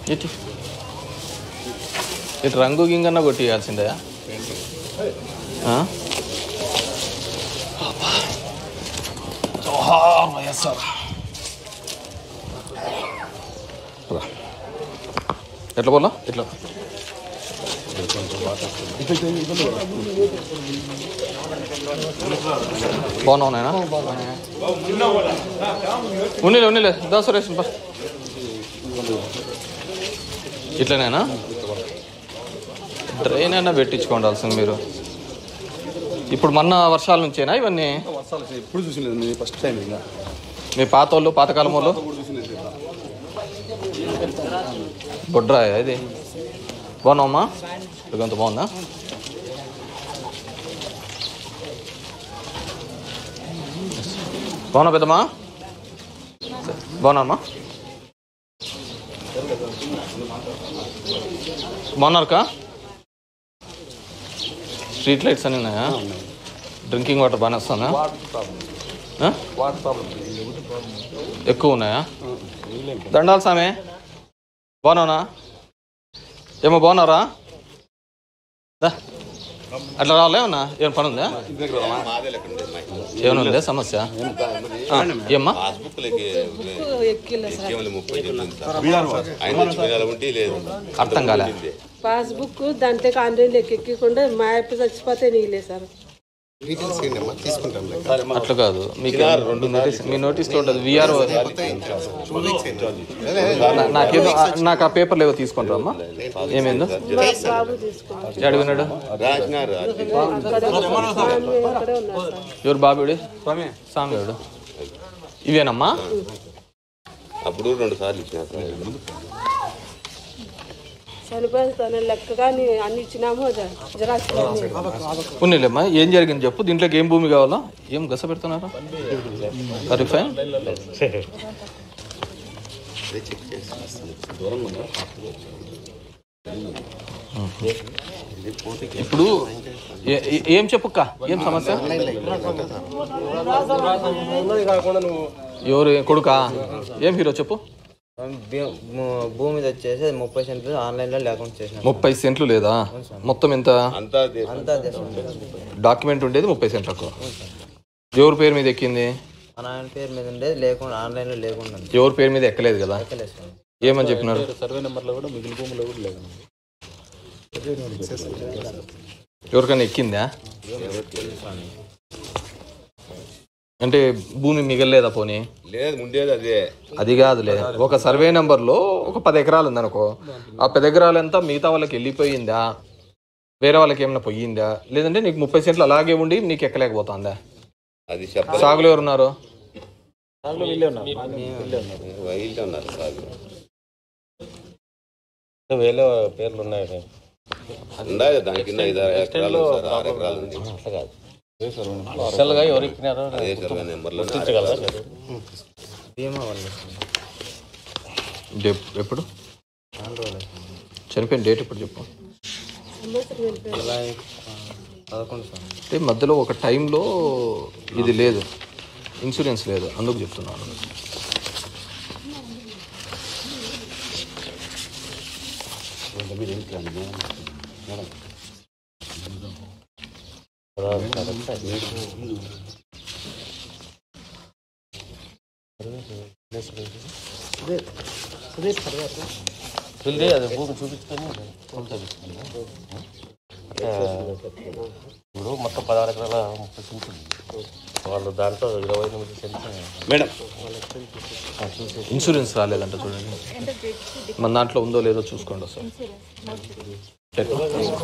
ఇటు ఇటు రంగు గింగన్న కొట్టియాల్సిందే ఆ? అబ్బా. జోహార్ వైఎస్ఆర్ రా. ఎట్లా పోలా ఇట్లా బాగున్నావు నాయనా ఉన్నిలే ఉన్నిలే దా సురేష్ బా ఇట్లనేనా డ్రైన్ అయినా పెట్టించుకోండాల్సింది మీరు ఇప్పుడు మొన్న వర్షాల నుంచేనా ఇవన్నీ వర్షాలు వచ్చాయి. ఎప్పుడు చూసిలేదు నేను ఫస్ట్ టైం ఇంకా మీ పాత వాళ్ళు పాతకాలం వాళ్ళు ఎప్పుడు చూసిలేదు ఇంకా. బొడ్రాయ ఇది బాగున్నావమ్మా ఇదిగంత బాగుందా బాగున్నా పెద్దమ్మా బాగున్నామ్మా బాగున్నారుకా స్ట్రీట్ లైట్స్ అన్నీ ఉన్నాయా డ్రింకింగ్ వాటర్ బాగానే వస్తుందా వాటర్ ప్రాబ్లం ఆ? వాటర్ ప్రాబ్లం ఎక్కువ ఉన్నాయా దండాలు సామే బాగున్నావునా ఏమో బాగున్నారా దా. అట్లా రావాలేమన్నా ఏమైనా పని ఉందా ఏమైనా ఉందా సమస్య ఆ, ఏమ్మా పాస్బుక్లకి ఎక్కిಲ್ಲ సార్ కేవలం ముప్పై ఆయన తెచ్చుకునే ఉంటే లేదు అర్థం కాలే పాస్బుక్ దాంట్లో ఆన్లైన్ లెక్క ఎక్కకుండా మా యాప్ చచ్చిపోతే నీలే సార్ డీటెయిల్స్ ఏంటి అమ్మా తీసుకుంటాం లెక్క అట్లా కాదు మీకు మీ నోటీస్ మీ నోటీస్లో ఉంటుంది విఆర్ఓ టూ వీక్స్ అయింది నాకేదో ఆ, నాకు ఆ పేపర్లు ఏవో తీసుకుంటారా అమ్మా ఏమైందో మా బాబు తీసుకోండి అడిగినాడు రాసినారు అక్కడే ఉన్నారు సార్ ఎవరు బాబుడి సామ్యుడు ఇవేనమ్మా అప్పుడు రెండు సార్లు ఇచ్చిన సార్ చనిపోయిన తన లెక్కగా నీ అన్ని ఇచ్చినాము జిరాక్స్ ఉన్నిలేమ్మా ఏం జరిగింది చెప్పు దీంట్లోకి ఏం భూమి కావాలా ఏం గస పెడుతున్నారా రిఫైన్ ఇప్పుడు ఏ- ఏ- ఏం చెప్పుక్క ఏం సమస్య ఎవరు కొడుకా ఏం హీరో చెప్పు భూ- భూ- భూమిది వచ్చేసి అది ముప్పై సెంట్లు ఆన్లైన్లో లేకుండా చేసిన ముప్పై సెంట్లు లేదా మొత్తం ఎంత అంతా దేశం. అంతా దేశం డాక్యుమెంట్ ఉండేది ముప్పై సెంట్లకు ఎవరి పేరు మీద ఎక్కింది మన ఆయన పేరు మీద ఉండేది లేకుండా ఆన్లైన్లో లేకుండా ఉంది. ఎవరి పేరు మీద ఎక్కలేదు కదా ఎక్కలేదు సార్. ఏమని చెప్పినారు సర్వే నెంబర్లో కూడా మిగిలిన భూములు కూడా లేదు ఎవరికైనా ఎక్కిందా అంటే భూమి మిగలలేదా పోనీ లేదు ఉండేది అదే అది కాదులే ఒక సర్వే నెంబర్లో ఒక పది ఎకరాలు ఉందనుకో ఆ పది ఎకరాలంతా మిగతా వాళ్ళకి వెళ్ళిపోయిందా వేరే వాళ్ళకి ఏమైనా పోయిందా లేదంటే నీకు ముప్పై సెంట్లు అలాగే ఉండి నీకు ఎక్కలేకపోతుందా అది చెప్పలేదు సాగులు ఎవరున్నారు వీళ్ళే ఉన్నారు సార్ వేరే పేర్లు ఉన్నాయి ఉండాలి దాని కింద ఐదు ఆరు ఎకరాలు ఉంది సార్ ఆరు ఎకరాలు ఉంది అట్లా కాదు అసలుగా ఎవరు ఎక్కినారో అదే సర్వే నెంబర్లో గుర్తించగలరా బీమా వాళ్ళు డేట్ ఎప్పుడు చనిపోయిన డేట్ ఎప్పుడు చెప్పు జూలై పదకొండు సార్ అంటే మధ్యలో ఒక టైంలో ఇది లేదు ఇన్సూరెన్స్ లేదు అందుకు చెప్తున్నాను వెళ్ళి అది భూమి చూపించుకొని ఇప్పుడు మొత్తం పదహారు ఎకరాల ముప్పై సెంట్లు ఉంది. వాళ్ళు దాంట్లో ఇరవై ఎనిమిది సెంట్లు మేడం ఇన్సూరెన్స్ రాలేదంట చూడండి మన దాంట్లో ఉందో లేదో చూసుకోండి సార్